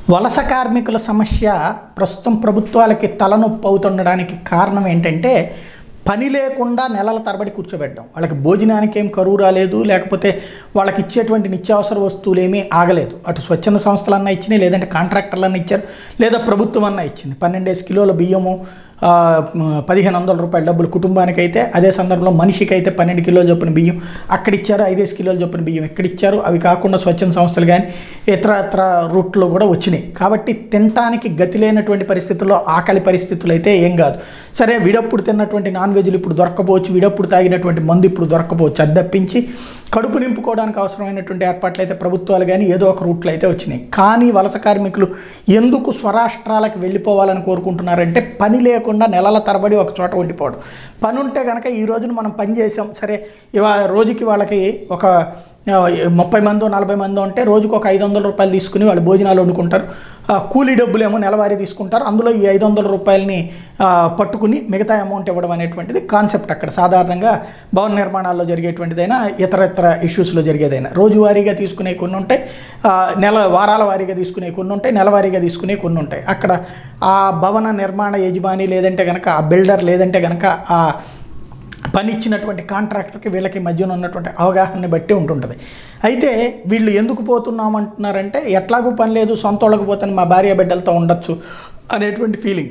వలస కార్మికుల సమస్య ప్రస్తుతం ప్రభుత్వాలకి తలనొప్పి అవుతుండడానికి కారణం ఏంటంటే పని లేకుండా నెలల తరబడి కూర్చోబెట్టడం వాళ్ళకి భోజనానికి ఏం కరువు రాలేదు లేకపోతే వాళ్ళకి ఇచ్చేటువంటి నిత్యావసర వస్తువులు ఏమీ ఆగలేదు అటు స్వచ్ఛంద సంస్థలన్నా ఇచ్చినాయి లేదంటే కాంట్రాక్టర్లన్నా ఇచ్చారు లేదా ప్రభుత్వం అన్నా ఇచ్చింది పన్నెండేసి కిలోల బియ్యము ఆ, మ, పదిహేను వందల రూపాయల డబ్బులు కుటుంబానికి అయితే అదే సందర్భంలో మనిషికి అయితే పన్నెండు కిలోల చొప్పున బియ్యం అక్కడ ఇచ్చారు ఐదేసి కిలోల చొప్పున బియ్యం ఎక్కడ ఇచ్చారు అవి కాకుండా స్వచ్ఛంద సంస్థలు కానీ ఇతర ఇతర రూట్లో కూడా వచ్చినాయి కాబట్టి తినటానికి గతి లేనటువంటి పరిస్థితుల్లో ఆకలి పరిస్థితులు అయితే ఏం కాదు సరే విడప్పుడు తిన్నటువంటి నాన్ వెజ్లు ఇప్పుడు దొరకపోవచ్చు విడప్పుడు తాగినటువంటి మందు ఇప్పుడు దొరకపోవచ్చు అది తప్పించి కడుపు నింపుకోవడానికి అవసరమైనటువంటి ఏర్పాట్లు అయితే ప్రభుత్వాలు కానీ ఏదో ఒక రూట్లో అయితే వచ్చినాయి కానీ వలస కార్మికులు ఎందుకు స్వరాష్ట్రాలకు వెళ్ళిపోవాలని కోరుకుంటున్నారంటే పని లేకుండా నెలల తరబడి ఒక చోట ఉండిపోవడం పని ఉంటే కనుక ఈ రోజున మనం పని చేసాం సరే ఇవా రోజుకి వాళ్ళకి ఒక ఆ, ముప్పై మందో నలభై మందో ఉంటే రోజుకు ఒక ఐదు వందల రూపాయలు తీసుకుని వాళ్ళు భోజనాలు వండుకుంటారు ఆ, కూలీ డబ్బులు ఏమో నెలవారీ తీసుకుంటారు అందులో ఈ ఐదు వందల రూపాయలని ఆ, పట్టుకుని మిగతా అమౌంట్ ఇవ్వడం అనేటువంటిది కాన్సెప్ట్ అక్కడ సాధారణంగా భవన నిర్మాణాల్లో జరిగేటువంటిదైనా ఇతర ఇతర ఇష్యూస్లో జరిగేదైనా రోజువారీగా తీసుకునే కొన్ని ఉంటాయి ఆ, నెల వారాల వారీగా తీసుకునే కొన్ని ఉంటాయి నెలవారీగా తీసుకునే కొన్ని ఉంటాయి అక్కడ ఆ భవన నిర్మాణ యజమాని లేదంటే కనుక ఆ బిల్డర్ లేదంటే కనుక ఆ పని ఇచ్చినటువంటి కాంట్రాక్టర్కి వీళ్ళకి మధ్యన ఉన్నటువంటి అవగాహనని బట్టి ఉంటుంటుంది అయితే వీళ్ళు ఎందుకు పోతున్నామంటున్నారంటే ఎట్లాగూ పని లేదు సొంత వాళ్ళకి పోతాను మా భార్య బిడ్డలతో ఉండొచ్చు అనేటువంటి ఫీలింగ్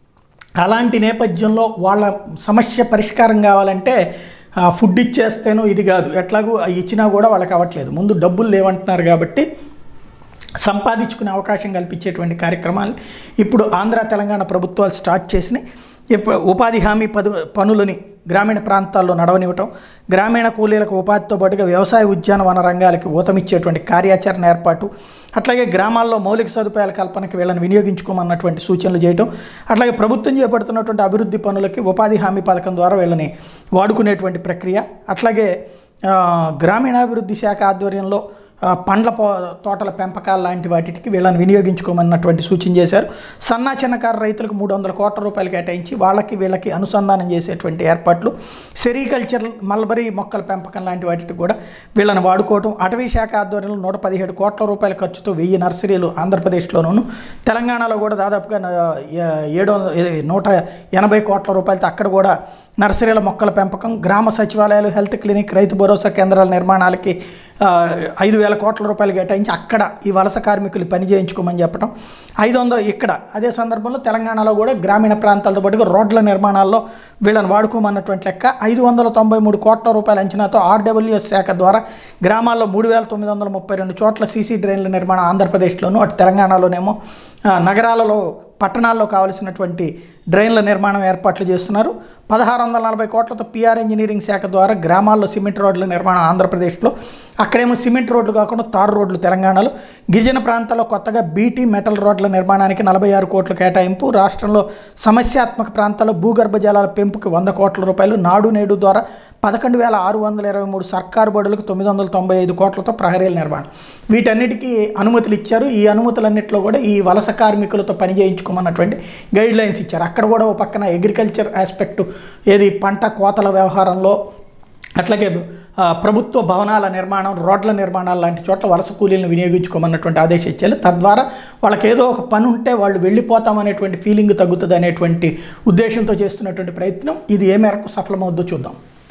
అలాంటి నేపథ్యంలో వాళ్ళ సమస్య పరిష్కారం కావాలంటే ఆ, ఫుడ్ ఇచ్చేస్తేనో ఇది కాదు ఎట్లాగూ అవి ఇచ్చినా కూడా వాళ్ళకి అవ్వట్లేదు ముందు డబ్బులు లేవంటున్నారు కాబట్టి సంపాదించుకునే అవకాశం కల్పించేటువంటి కార్యక్రమాలు ఇప్పుడు ఆంధ్ర తెలంగాణ ప్రభుత్వాలు స్టార్ట్ చేసినాయి ఇప్పుడు ఉపాధి హామీ పదు పనులని గ్రామీణ ప్రాంతాల్లో నడవనివ్వటం గ్రామీణ కూలీలకు ఉపాధితో పాటుగా వ్యవసాయ ఉద్యానవన రంగాలకి ఊతమిచ్చేటువంటి కార్యాచరణ ఏర్పాటు అట్లాగే గ్రామాల్లో మౌలిక సదుపాయాల కల్పనకి వీళ్ళని వినియోగించుకోమన్నటువంటి సూచనలు చేయటం అట్లాగే ప్రభుత్వం చేపడుతున్నటువంటి అభివృద్ధి పనులకి ఉపాధి హామీ పథకం ద్వారా వీళ్ళని వాడుకునేటువంటి ప్రక్రియ అట్లాగే ఆ, గ్రామీణాభివృద్ధి శాఖ ఆధ్వర్యంలో ఆ, పండ్ల పో తోటల పెంపకాలు లాంటి వాటికి వీళ్ళని వినియోగించుకోమన్నటువంటి సూచన చేశారు సన్న చిన్నకారు రైతులకు మూడు వందల కోట్ల రూపాయలు కేటాయించి వాళ్ళకి వీళ్ళకి అనుసంధానం చేసేటువంటి ఏర్పాట్లు సెరికల్చర్ మల్బరీ మొక్కల పెంపకం లాంటి వాటికి కూడా వీళ్ళని వాడుకోవటం అటవీ శాఖ ఆధ్వర్యంలో నూట పదిహేడు కోట్ల రూపాయల ఖర్చుతో వెయ్యి నర్సరీలు ఆంధ్రప్రదేశ్లోనూ తెలంగాణలో కూడా దాదాపుగా నా- ఏ- ఏడు వందల ఏ- నూట ఎనభై కోట్ల రూపాయలతో అక్కడ కూడా నర్సరీల మొక్కల పెంపకం గ్రామ సచివాలయాలు హెల్త్ క్లినిక్ రైతు భరోసా కేంద్రాల నిర్మాణాలకి ఆ, ఐదు వేల కోట్ల రూపాయలు కేటాయించి అక్కడ ఈ వలస కార్మికులు పని చేయించుకోమని చెప్పడం ఐదు వందలు ఇక్కడ అదే సందర్భంలో తెలంగాణలో కూడా గ్రామీణ ప్రాంతాలతో పాటుగా రోడ్ల నిర్మాణాల్లో వీళ్ళని వాడుకోమన్నటువంటి లెక్క ఐదు వందల తొంభై మూడు కోట్ల రూపాయల అంచనాతో ఆర్డబ్ల్యూఎస్ శాఖ ద్వారా గ్రామాల్లో మూడు వేల తొమ్మిది వందల ముప్పై రెండు చోట్ల సీసీ డ్రైన్ల నిర్మాణం ఆంధ్రప్రదేశ్లోను అటు తెలంగాణలోనేమో ఆ, నగరాలలో పట్టణాల్లో కావలసినటువంటి డ్రైన్ల నిర్మాణం ఏర్పాట్లు చేస్తున్నారు పదహారు వందల నలభై కోట్లతో పిఆర్ ఇంజనీరింగ్ శాఖ ద్వారా గ్రామాల్లో సిమెంట్ రోడ్ల నిర్మాణం ఆంధ్రప్రదేశ్లో అక్కడేమో సిమెంట్ రోడ్లు కాకుండా తారు రోడ్లు తెలంగాణలో గిరిజన ప్రాంతాల్లో కొత్తగా బీటీ మెటల్ రోడ్ల నిర్మాణానికి నలభై ఆరు కోట్ల కేటాయింపు రాష్ట్రంలో సమస్యాత్మక ప్రాంతాల్లో భూగర్భ జలాల పెంపుకి వంద కోట్ల రూపాయలు నాడు నేడు ద్వారా పదకొండు వేల ఆరు వందల ఇరవై మూడు సర్కారు బడులకు తొమ్మిది వందల తొంభై ఐదు కోట్లతో ప్రహరీల నిర్మాణం వీటన్నిటికీ అనుమతులు ఇచ్చారు ఈ అనుమతులన్నింటిలో కూడా ఈ వలస కార్మికులతో పని చేయించుకోమన్నటువంటి గైడ్ లైన్స్ ఇచ్చారు అక్కడ కూడా ఒక పక్కన అగ్రికల్చర్ ఆస్పెక్ట్ ఏది పంట కోతల వ్యవహారంలో అట్లాగే ఆ, ప్రభుత్వ భవనాల నిర్మాణం రోడ్ల నిర్మాణాలు లాంటి చోట్ల వలస కూలీలను వినియోగించుకోమన్నటువంటి ఆదేశం ఇచ్చారు తద్వారా వాళ్ళకి ఏదో ఒక పని ఉంటే వాళ్ళు వెళ్ళిపోతామనేటువంటి ఫీలింగ్ తగ్గుతుంది అనేటువంటి ఉద్దేశంతో చేస్తున్నటువంటి ప్రయత్నం ఇది ఏ మేరకు సఫలమవుద్దో చూద్దాం